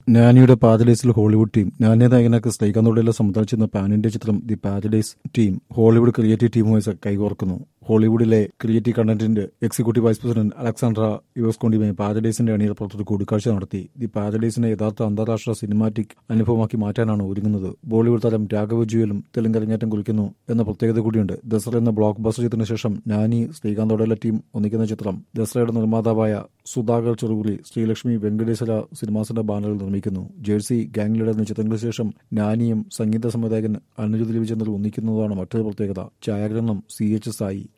നാനിയുടെ പാരഡൈസിൽ Hollywood team നാനിയ നായകനാക്ക് ശ്രീകാന്തോടെല്ലാം സംബന്ധിച്ചിരുന്ന പാൻ ഇന്ത്യ ചിത്രം the paradise team Hollywood creative ടീമുമായി കൈകോർക്കുന്നു ഹോളിവുഡിലെ ക്രിയേറ്റീവ് കണ്ടന്റിന്റെ എക്സിക്യൂട്ടീവ് വൈസ് പ്രസിഡന്റ് അലക്സാണ്ട്ര യുവസ്കോണ്ടിയുമായി പാരഡൈസിന്റെ അണിയർ പ്രവർത്തകർ കൂടിക്കാഴ്ച നടത്തി ദി പാരഡൈസിനെ യഥാർത്ഥ അന്താരാഷ്ട്ര സിനിമാറ്റിക് അനുഭവമാക്കി മാറ്റാനാണ് ഒരുങ്ങുന്നത് ബോളിവുഡ് താരം രാഘവ ജുവലും തെലുങ്ക് അരങ്ങേറ്റം കുറിക്കുന്നു എന്ന പ്രത്യേകത കൂടിയുണ്ട് ദസറ എന്ന ബ്ലോക്ക് ബസ്റ്റർ ചിത്രത്തിന് ശേഷം നാനി ശ്രീകാന്തോടെല്ല ടീം ഒന്നിക്കുന്ന ചിത്രം ദസറയുടെ നിർമ്മാതാവായ സുധാകർ ചെറുകുറി ശ്രീലക്ഷ്മി വെങ്കടേശ്വര സിനിമാസിന്റെ ബാനറിൽ നിർമ്മിക്കുന്നു ജേഴ്സി ഗാങ് ലീഡർ എന്ന ചിത്രങ്ങൾക്ക് ശേഷം നാനിയും സംഗീത സംവിധായകൻ അനുജ് ദിലീപ് ചന്ദ്രൻ ഒന്നിക്കുന്നതാണ് മറ്റൊരു പ്രത്യേകത ഛായാഗ്രഹണം സി എച്ച് സായി